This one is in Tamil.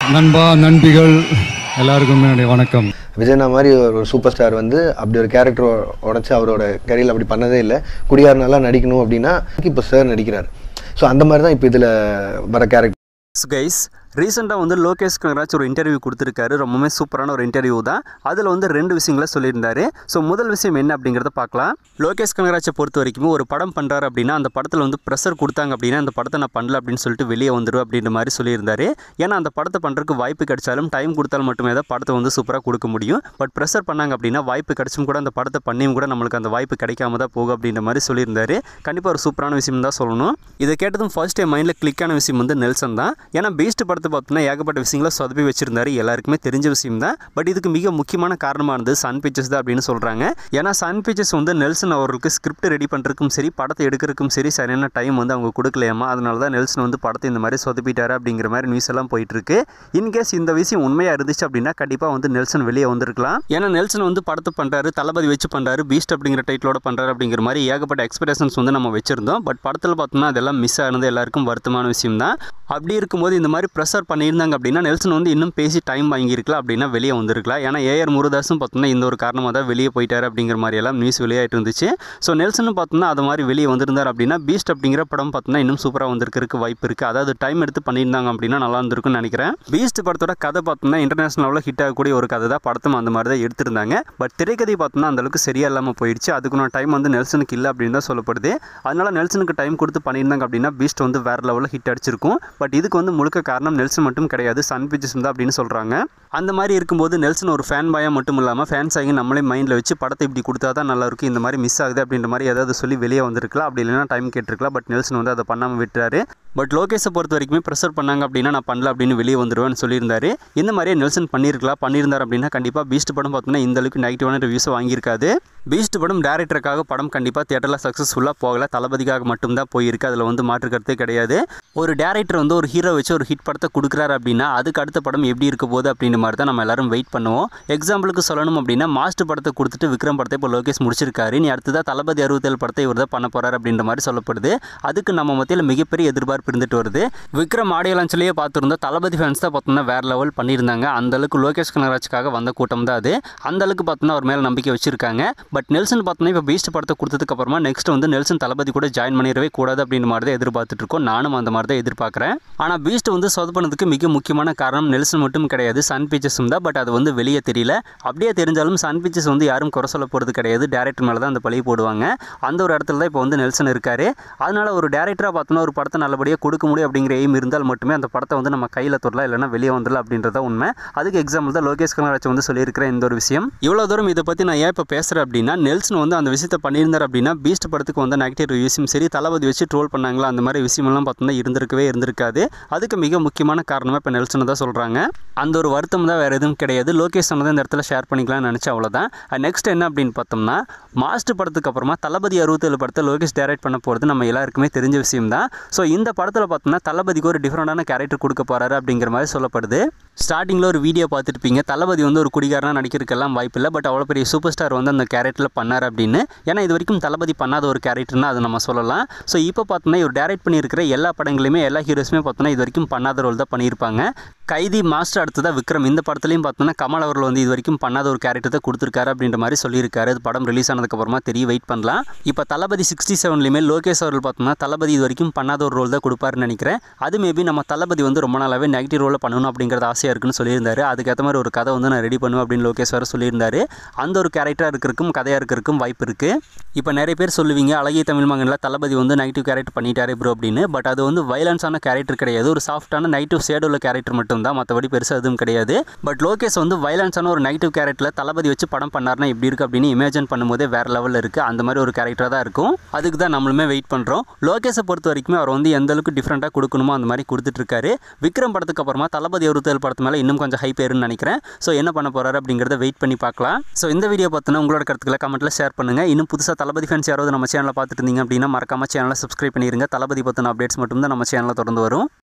நண்பா நண்பிகள் எல்லாருக்கும் என்னுடைய வணக்கம் விஜயனா மாதிரி ஒரு சூப்பர் ஸ்டார் வந்து அப்படி ஒரு கேரக்டர் உடச்சி அவரோட கரியரில் அப்படி பண்ணதே இல்லை குடியார் நல்லா நடிக்கணும் அப்படின்னா இப்போ சார் நடிக்கிறார் ஸோ அந்த மாதிரி தான் இப்போ இதில் வர கேரக்டர் கைஸ் ரீசெண்டாக வந்து லோகேஷ் கனகராஜ் ஒரு இன்டர்வியூ கொடுத்துருக்காரு ரொம்பவுமே சூப்பரான ஒரு இன்டர்வியூ தான் அதில் வந்து ரெண்டு விஷயங்களை சொல்லியிருந்தாரு ஸோ முதல் விஷயம் என்ன அப்படிங்கிறத பார்க்கலாம் லோகேஷ் கனகராஜை பொறுத்த வரைக்கும் ஒரு படம் பண்ணுறாரு அப்படின்னா அந்த படத்தில் வந்து ப்ரெஷர் கொடுத்தாங்க அப்படின்னா அந்த படத்தை நான் பண்ணல அப்படின்னு சொல்லிட்டு வெளியே வந்துடும் அப்படின்ற மாதிரி சொல்லியிருந்தாரு ஏன்னா அந்த படத்தை பண்ணுறதுக்கு வாய்ப்பு கிடைச்சாலும் டைம் கொடுத்தாலும் மட்டுமே தான் படத்தை வந்து சூப்பராக கொடுக்க முடியும் பட் ப்ரெஷர் பண்ணாங்க அப்படின்னா வாய்ப்பு கிடைச்சும் கூட அந்த படத்தை பண்ணியும் கூட நம்மளுக்கு அந்த வாய்ப்பு கிடைக்காம தான் போகும் அப்படின்ற மாதிரி சொல்லியிருந்தாரு கண்டிப்பாக ஒரு சூப்பரான விஷயம் தான் சொல்லணும் இதை கேட்டதும் ஃபர்ஸ்ட் டைம் மைண்டில் கிளிக்கான விஷயம் வந்து நெல்சன் தான் ஏன்னா பீஸ்ட் படத்தை பார்த்தோன்னா ஏகப்பட்ட விஷயங்களை சொதப்பி வச்சிருந்தாரு எல்லாருக்குமே தெரிஞ்ச விஷயம் தான் பட் இதுக்கு மிக முக்கியமான காரணமாக இருந்தது சன் பிக்சர்ஸ் தான் அப்படின்னு சொல்கிறாங்க ஏன்னா சன் பிக்சர்ஸ் வந்து நெல்சன் அவர்களுக்கு ஸ்கிரிப்ட் ரெடி பண்ணுறதுக்கும் சரி படத்தை எடுக்கிறதுக்கும் சரி சரியான டைம் வந்து அவங்க கொடுக்கலையாமா அதனால தான் நெல்சன் வந்து படத்தை இந்த மாதிரி சொதப்பிட்டாரு அப்படிங்கிற மாதிரி நியூஸ் எல்லாம் போயிட்டு இருக்கு இன்கேஸ் இந்த விஷயம் உண்மையாக இருந்துச்சு அப்படின்னா கண்டிப்பாக வந்து நெல்சன் வெளியே வந்திருக்கலாம் ஏன்னா நெல்சன் வந்து படத்தை பண்ணுறாரு தளபதி வச்சு பண்ணுறாரு பீஸ்ட் அப்படிங்கிற டைட்டிலோட பண்ணுறாரு அப்படிங்கிற மாதிரி ஏகப்பட்ட எக்ஸ்பெக்டேஷன்ஸ் வந்து நம்ம வச்சிருந்தோம் பட் படத்தில் பார்த்தோம்னா அதெல்லாம் மிஸ் ஆனது எல்லாருக்கும் வருத்தமான விஷயம் தான் அப்படி இருக்கும்போது இந்த மாதிரி ப்ரெஷர் பண்ணியிருந்தாங்க அப்படின்னா நெல்சன் வந்து இன்னும் பேசி டைம் வாங்கியிருக்கலாம் அப்படின்னா வெளியே வந்திருக்கலாம் ஏன்னா ஏஆர் முருதாஸும் பார்த்தோம்னா இந்த ஒரு காரணமாக தான் வெளியே போயிட்டார் அப்படிங்கிற மாதிரி எல்லாம் நியூஸ் வெளியாகிட்டு இருந்துச்சு ஸோ நெல்சனும் பார்த்தோம்னா அது மாதிரி வெளியே வந்திருந்தார் அப்படின்னா பீஸ்ட் அப்படிங்கிற படம் பார்த்தோம்னா இன்னும் சூப்பராக வந்திருக்கிறதுக்கு வாய்ப்பு இருக்குது அதாவது டைம் எடுத்து பண்ணியிருந்தாங்க அப்படின்னா நல்லா இருந்திருக்கும்னு நினைக்கிறேன் பீஸ்ட் படத்தோட கதை பார்த்தோம்னா இன்டர்நேஷனலில் ஹிட் ஆகக்கூடிய ஒரு கதை தான் படத்தும் அந்த மாதிரி தான் எடுத்திருந்தாங்க பட் திரைக்கதை பார்த்தோம்னா அந்த அளவுக்கு சரியா இல்லாமல் போயிடுச்சு அதுக்குள்ள டைம் வந்து நெல்சனுக்கு இல்லை அப்படின்னு தான் சொல்லப்படுது அதனால நெல்சனுக்கு டைம் கொடுத்து பண்ணியிருந்தாங்க அப்படின்னா பீஸ்ட் வந்து வேற லெவலில் ஹிட் அடிச்சிருக்கும் பட் இதுக்கு வந்து முழுக்க காரணம் நெல்சன் மட்டும் கிடையாது சன் பிக்சர்ஸ் தான் அப்படின்னு சொல்கிறாங்க அந்த மாதிரி இருக்கும்போது நெல்சன் ஒரு ஃபேன் பாயாக மட்டும் இல்லாமல் ஃபேன்ஸ் ஆகி நம்மளே மைண்டில் வச்சு படத்தை இப்படி கொடுத்தா தான் நல்லா இருக்கும் இந்த மாதிரி மிஸ் ஆகுது அப்படின்ற மாதிரி ஏதாவது சொல்லி வெளியே வந்திருக்கலாம் அப்படி இல்லைன்னா டைம் கேட்டிருக்கலாம் பட் நெல்சன் வந்து அதை பண்ணாமல் விட்டுறாரு பட் லோகேஷை பொறுத்த வரைக்குமே ப்ரெஷர் பண்ணாங்க அப்படின்னா நான் பண்ணல அப்படின்னு வெளியே வந்துடுவேன்னு சொல்லியிருந்தாரு இந்த மாதிரியே நெல்சன் பண்ணியிருக்கலாம் பண்ணியிருந்தார் அப்படின்னா கண்டிப்பாக பீஸ்ட் படம் பார்த்தோம்னா இந்த அளவுக்கு நெகட்டிவான ரிவ்யூஸை வாங்கியிருக்காது பீஸ்ட் படம் டேரக்டருக்காக படம் கண்டிப்பாக தேட்டரில் சக்ஸஸ்ஃபுல்லாக போகல தளபதிக்காக மட்டும்தான் போயிருக்கு அதில் வந்து மாற்று கருத்தே கிடையாது ஒரு டேரக்டர் வந்து ஒரு ஹீரோ வச்சு ஒரு ஹிட் படத்தை கொடுக்குறாரு அப்படின்னா அதுக்கு அடுத்த படம் எப்படி இருக்க போகுது அப்படின்ற மாதிரி தான் நம்ம எல்லாரும் வெயிட் பண்ணுவோம் எக்ஸாம்பிளுக்கு சொல்லணும் அப்படின்னா மாஸ்டர் படத்தை கொடுத்துட்டு விக்ரம் படத்தை இப்போ லோகேஷ் முடிச்சிருக்காரு நீ அடுத்ததாக தளபதி அறுபத்தேழு படத்தை இவர் தான் பண்ண போறாரு அப்படின்ற மாதிரி சொல்லப்படுது அதுக்கு நம்ம மத்தியில் மிகப்பெரிய எதிர்பார்ப்பு இருந்துட்டு வருது விக்ரம் ஆடியோ லான்ச்லேயே பார்த்துருந்தோம் தளபதி ஃபேன்ஸ் தான் பார்த்தோம்னா வேற லெவல் பண்ணியிருந்தாங்க அந்த அளவுக்கு லோகேஷ் கனகராஜுக்காக வந்த கூட்டம் தான் அது அந்த அளவுக்கு பார்த்தோம்னா அவர் மேலே நம்பிக்கை வச்சிருக்காங்க பட் நெல்சன் பார்த்தோம்னா இப்போ பீஸ்ட் படத்தை கொடுத்ததுக்கு அப்புறமா நெக்ஸ்ட் வந்து நெல்சன் தளபதி கூட ஜாயின் பண்ணிடவே கூடாது அப்படின்ற மாதிரி தான் எதிர்பார்த்துட்டு இருக்கோம் நானும் அந்த மாதிரி தான் எதிர்பார்க்குறேன் ஆனால் பீஸ்ட் வந்து சொதப்பினதுக்கு மிக முக்கியமான காரணம் நெல்சன் மட்டும் கிடையாது சன் பிக்சர்ஸும் தான் பட் அது வந்து வெளியே தெரியல அப்படியே தெரிஞ்சாலும் சன் பிக்சர்ஸ் வந்து யாரும் குறை சொல்ல போகிறது கிடையாது டேரக்டர் மேலே தான் அந்த பழி போடுவாங்க அந்த ஒரு இடத்துல தான் இப்போ வந்து நெல்சன் இருக்காரு அதனால ஒரு டேரக்டராக பார்த்தோன்னா ஒரு படத்தை நல்லபடியாக கொடுக்க முடியும் அப்படிங்கிற எய்ம் இருந்தால் மட்டுமே அந்த படத்தை வந்து நம்ம கையில் தொடலாம் இல்லைன்னா வெளியே வந்துடலாம் அப்படின்றத உண்மை அதுக்கு எக்ஸாம்பிள் தான் லோகேஷ் கனகராஜ் வந்து சொல்லியிருக்கிற இந்த ஒரு விஷயம் இவ்வளோ தூரம் இதை பற்றி நான் ஏன் இப்போ பேசுகிறேன் அப்படின்னா நெல்சன் வந்து அந்த விஷயத்தை பண்ணியிருந்தார் அப்படின்னா பீஸ்ட் படத்துக்கு வந்து நெகட்டிவ் ரிவ்யூஸும் சரி தளபதி வச்சு ட்ரோல் பண்ணாங்களா அந்த மாதிரி விஷயமெல்லாம் பார்த்தோம்னா இருந்திருக்கவே இருந்திருக்காது அதுக்கு மிக முக்கியமான காரணமாக இப்போ நெல்சனை தான் சொல்கிறாங்க அந்த ஒரு வருத்தம் தான் வேறு எதுவும் கிடையாது லோகேஷ் சொன்னதை இந்த இடத்துல ஷேர் பண்ணிக்கலாம்னு நினச்சா அவ்வளோதான் நெக்ஸ்ட் என்ன அப்படின்னு பார்த்தோம்னா மாஸ்டர் படத்துக்கு அப்புறமா தளபதி அறுபத்தேழு படத்தை லோகேஷ் டைரக்ட் பண்ண போகிறது நம்ம எல்லாருக்குமே தெரிஞ்ச விஷயம் தான் ஸோ இந்த படத்தில் பார்த்தோம்னா தளபதிக்கு ஒரு டிஃப்ரெண்டான கேரக்டர் கொடுக்க போகிறாரு அப்படிங்கிற மாதிரி சொல்லப்படுது ஸ்டார்டிங்கில் ஒரு வீடியோ பார்த்துருப்பீங்க தளபதி வந்து ஒரு குடிகாரனாக நடிக்கிறதுக்கெல்லாம் வாய்ப்பு இல்லை பட் அவ்வளோ பெரிய சூப்பர் ஸ்டார் வந்து அந்த கேரக்டரில் பண்ணார் அப்படின்னு ஏன்னா இது வரைக்கும் தளபதி பண்ணாத ஒரு கேரக்டர்னா அது நம்ம சொல்லலாம் ஸோ இப்போ பார்த்தோம்னா இவர் டைரக்ட் பண்ணியிருக்கிற எல்லா படங்களையுமே எல்லா ஹீரோஸுமே பார்த்தோம்னா இது வரைக்கும் பண்ணாத ரோல் தான் பண்ணியிருப்பாங்க கைதி மாஸ்டர் அடுத்ததாக விக்ரம் இந்த படத்துலையும் பார்த்தோம்னா கமல் அவர்கள் வந்து இது வரைக்கும் பண்ணாத ஒரு கேரக்டர் தான் கொடுத்துருக்காரு அப்படின்ற மாதிரி சொல்லியிருக்காரு அது படம் ரிலீஸ் ஆனதுக்கப்புறமா தெரிய வெயிட் பண்ணலாம் இப்போ தளபதி சிக்ஸ்டி செவன்லையுமே லோகேஷ் அவர்கள் பார்த்தோம்னா தளபதி இது வரைக்கும் பண்ணாத ஒரு ரோல் தான் கொடுப்பாருன்னு நினைக்கிறேன் அது மேபி நம்ம தளபதி வந்து ரொம்ப நாளாகவே நெகட்டிவ் ரோலில் பண்ணணும் அப்படிங்கிறது ஆசையாக இருக்குன்னு சொல்லியிருந்தாரு அதுக்கேற்ற மாதிரி ஒரு கதை வந்து நான் ரெடி பண்ணுவேன் அப்படின்னு லோகேஷ் வேறு சொல்லியிருந்தாரு அந்த ஒரு கேரக்டராக இருக்கிறதுக்கும் கதையாக இருக்கிறதுக்கும் வாய்ப்பு இருக்குது இப்போ நிறைய பேர் சொல்லுவீங்க அழகிய தமிழ் மகனில் தளபதி வந்து நெகட்டிவ் கேரக்டர் பண்ணிட்டாரு ப்ரோ அப்படின்னு பட் அது வந்து வைலன்ஸான கேரக்டர் கிடையாது ஒரு சாஃப்டான நெகட்டிவ் ஷேட் உள்ள கேரக்டர் மட்டும் தான் மற்றபடி பெருசாக எதுவும் கிடையாது பட் லோகேஷ் வந்து வைலன்ஸான ஒரு நெகட்டிவ் கேரக்டரில் தளபதி வச்சு படம் பண்ணார்னா எப்படி இருக்குது அப்படின்னு இமேஜின் பண்ணும்போதே வேறு லெவலில் இருக்குது அந்த மாதிரி ஒரு கேரக்டராக தான் இருக்கும் அதுக்கு தான் நம்மளுமே வெயிட் பண்ணுறோம் லோகேஷை பொறுத்த வரைக்கும் அவர் வந்து எந்த அளவுக்கு டிஃப்ரெண்ட்டாக கொடுக்கணுமோ அந்த மாதிரி கொடுத்துட்ருக்காரு விக்ரம் படத்துக்கு அப்புறமா தளபதி ஒருத்தல் படத்து மேலே இன்னும் கொஞ்சம் ஹைப் ஏறுன்னு நினைக்கிறேன் ஸோ என்ன பண்ண போகிறாரு அப்படிங்கிறத வெயிட் பண்ணி பார்க்கலாம் ஸோ இந்த வீடியோ பார்த்தோன்னா உங்களோட கருத்துக்களை கமெண்ட்டில் ஷேர் பண்ணுங்கள் இன்னும் புதுசாக தளபதி ஃபேன்ஸ் யாராவது நம்ம சேனலை பார்த்துட்டு இருந்தீங்க அப்படின்னா மறக்காம சேனலை சப்ஸ்கிரைப் பண்ணிடுங்க தளபதி பற்றின அப்டேட்ஸ் மட்டும் தான் நம்ம சேனலில் தொடர்ந்து வரும்